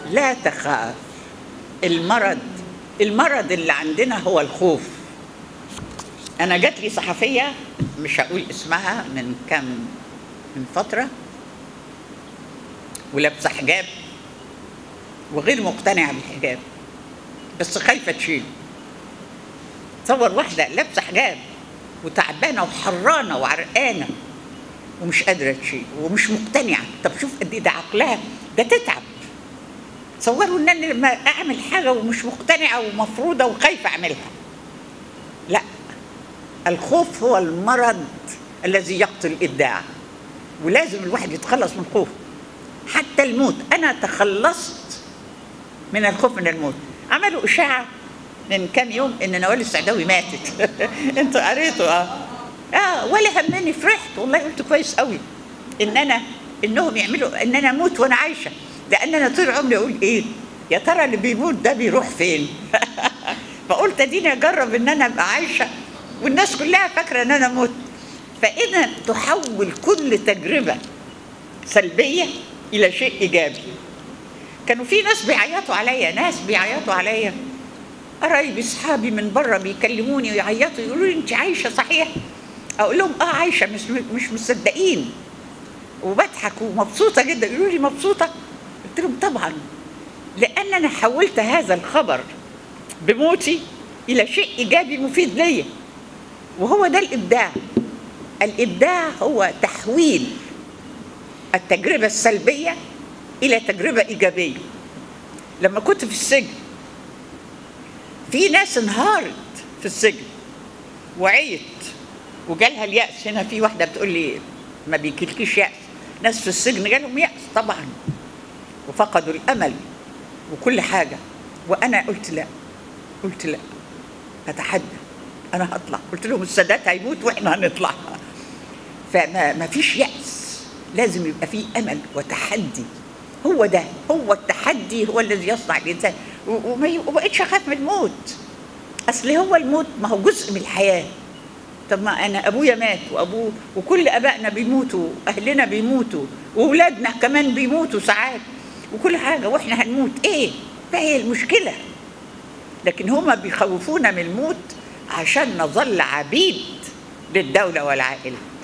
لا تخاف المرض المرض اللي عندنا هو الخوف انا جات لي صحفيه مش هقول اسمها من كام من فتره ولابسه حجاب وغير مقتنعه بالحجاب بس خايفه تشيله تصور واحده لابسه حجاب وتعبانه وحرانه وعرقانه ومش قادره تشيل ومش مقتنعه طب شوف قد ايه ده عقلها ده تتعب تصوروا ان انا لما اعمل حاجه ومش مقتنعه ومفروضه وخايفه اعملها لا الخوف هو المرض الذي يقتل الابداع ولازم الواحد يتخلص من الخوف حتى الموت انا تخلصت من الخوف من الموت عملوا اشاعه من كام يوم ان نوال السعداوي ماتت انتوا قريتوا اه اه ولا همني فرحت والله قلت كويس قوي ان انا انهم يعملوا ان انا اموت وانا عايشه لان انا طول عمري اقول ايه يا ترى اللي بيموت ده بيروح فين فقلت اديني اجرب ان انا ابقى عايشه والناس كلها فاكره ان انا مت فاذا تحول كل تجربه سلبيه الى شيء ايجابي كانوا في ناس بيعيطوا عليا ناس بيعيطوا عليا قرايبي اصحابي من بره بيكلموني ويعيطوا يقولوا لي انت عايشه صحيح اقول لهم اه عايشه مش مش مصدقين وبضحك ومبسوطه جدا يقولوا لي مبسوطه قلت لهم طبعا لان انا حولت هذا الخبر بموتي الى شيء ايجابي مفيد ليا وهو ده الابداع الابداع هو تحويل التجربه السلبيه الى تجربه ايجابيه لما كنت في السجن في ناس انهارت في السجن وعيت وجالها اليأس هنا في واحدة بتقول لي ما بيجيلكيش يأس ناس في السجن جالهم يأس طبعا وفقدوا الأمل وكل حاجة وأنا قلت لا قلت لا أتحدى أنا هطلع قلت لهم السادات هيموت وإحنا هنطلع فما ما فيش يأس لازم يبقى فيه أمل وتحدي هو ده هو التحدي هو الذي يصنع الإنسان وما بقتش أخاف من الموت أصل هو الموت ما هو جزء من الحياة طب ما انا ابويا مات وابوه وكل ابائنا بيموتوا اهلنا بيموتوا واولادنا كمان بيموتوا ساعات وكل حاجه واحنا هنموت ايه ده هي المشكله لكن هما بيخوفونا من الموت عشان نظل عبيد للدوله والعائله